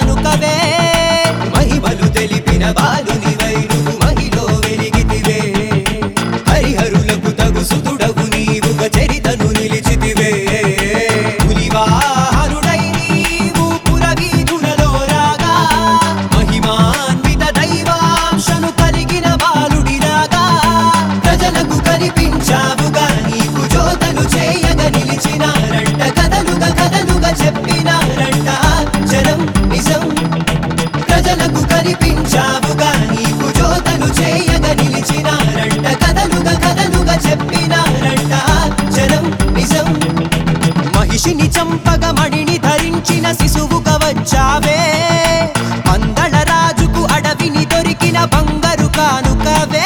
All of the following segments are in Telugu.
కానుకవే మహిమలు తెలిపిన బాలునివై నువ్వు మహిలో వెలిగితివే హరిహరులకు తగు సుతుడవు నీవుగ చరితను నిలిచితివే పులివాహనుడై నీవు పురవీధులలో రాగా మహిమాన్విత దైవాంశను కలిగిన బాలుడిలాగా ప్రజలకు కనిపించావుగా నీకు జోతలు చేయగ నిలిచినారంట కథలుగా కథలుగా చెప్పినారంట జనం నిజం ప్రజలకు కనిపించావుగా నీకు జోతలు చేయగ నిలిచినారంట కథలుగా కథలుగా చెప్పినారంట జనం నిజం మహిషిని చంపగ మణిని ధరించిన శిశువుగా వచ్చావే పందళ రాజుకు అడవిని దొరికిన బంగారు కానుకవే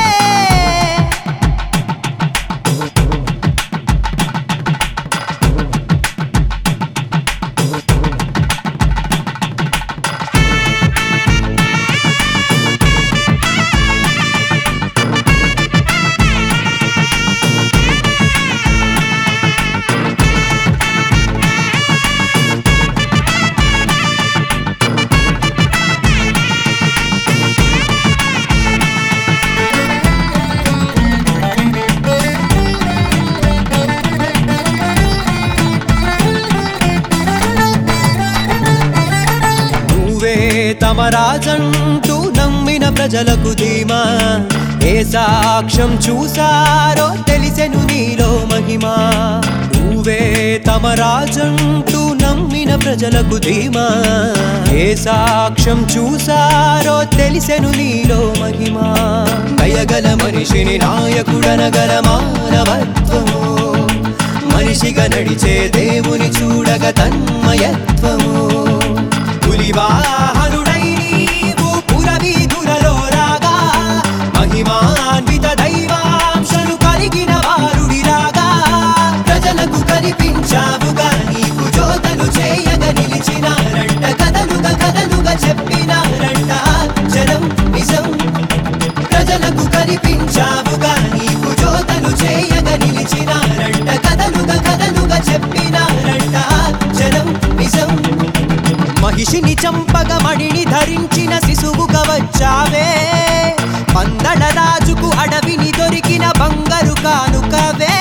నువ్వే తమ రాజంటూ నమ్మిన ప్రజలకు ధీమా ఏ సాక్ష్యం చూసారో తెలిసెను నీలో మహిమా నువ్వే తమ రాజంటూ నమ్మిన ప్రజలకు ధీమా ఏ సాక్ష్యం చూసారో తెలిసెను నీలో మహిమా దయగల మనిషిని నాయకుడనగల మానవత్వము మనిషిగా నడిచే దేవుని చూడగ తన్మయత్వము పులివాహనుడై నీవు పురవీధులలో రాగా మహిమాన్విత దైవాంశను కలిగిన వారుడిలాగా ప్రజలకు కనిపించావుగా నీకు జోతలు చేయగ నిలిచినారంట కథలుగా కథలుగా చెప్పినారంట జనం నిజం ప్రజలకు కనిపించావుగా నీకు జోతలు చేయగ నిలిచినారంట కథలుగా కథలుగా చెప్పినారంట జనం నిజం మహిషిని చంపగ మణిని ధరించిన శిశువుగా వచ్చావే పందడ రాజుకు అడవిని దొరికిన బంగారు కానుకవే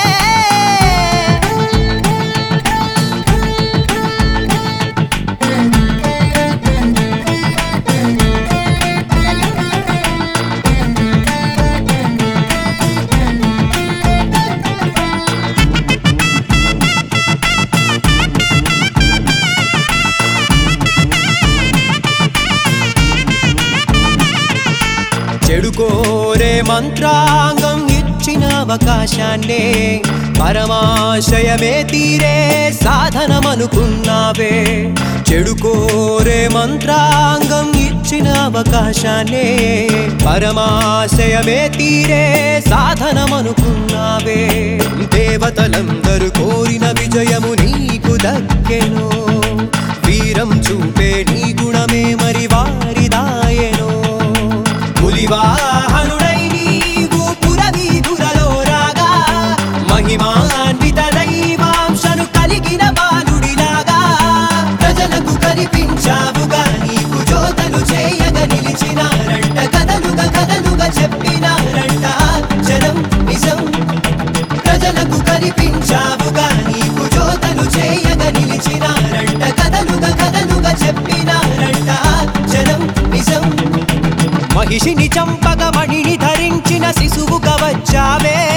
చెడు కోరే మంత్రాంగం ఇచ్చిన అవకాశాన్నే పరమాశయమే తీరే సాధనమనుకున్నావే చెడు కోరే మంత్రాంగం ఇచ్చిన అవకాశాన్నే పరమాశయమే తీరే సాధనమనుకున్నావే దేవతలందరూ కోరిన విజయము నీకు దక్కెను వీరం చూపే నీ గుణమే మరి వారిదాయెను పులివాహనుడై నీవు పురవీధులలో రాగా మహిమాన్విత దైవాంశను కలిగిన బాలుడిలాగా ప్రజలకు కనిపించావుగా నీకు జోతలు చేయగ నిలిచినారంట కథలుగా కథలుగా చెప్పినారంట జనం నిజం ప్రజలకు కనిపించావుగా నీకు జోతలు చేయగ నిలిచినారంట కథలుగా కథలుగా చెప్పినారంట జనం నిజం మహిషిని చంపగ మణిని ధరించిన శిశువుగా వచ్చావే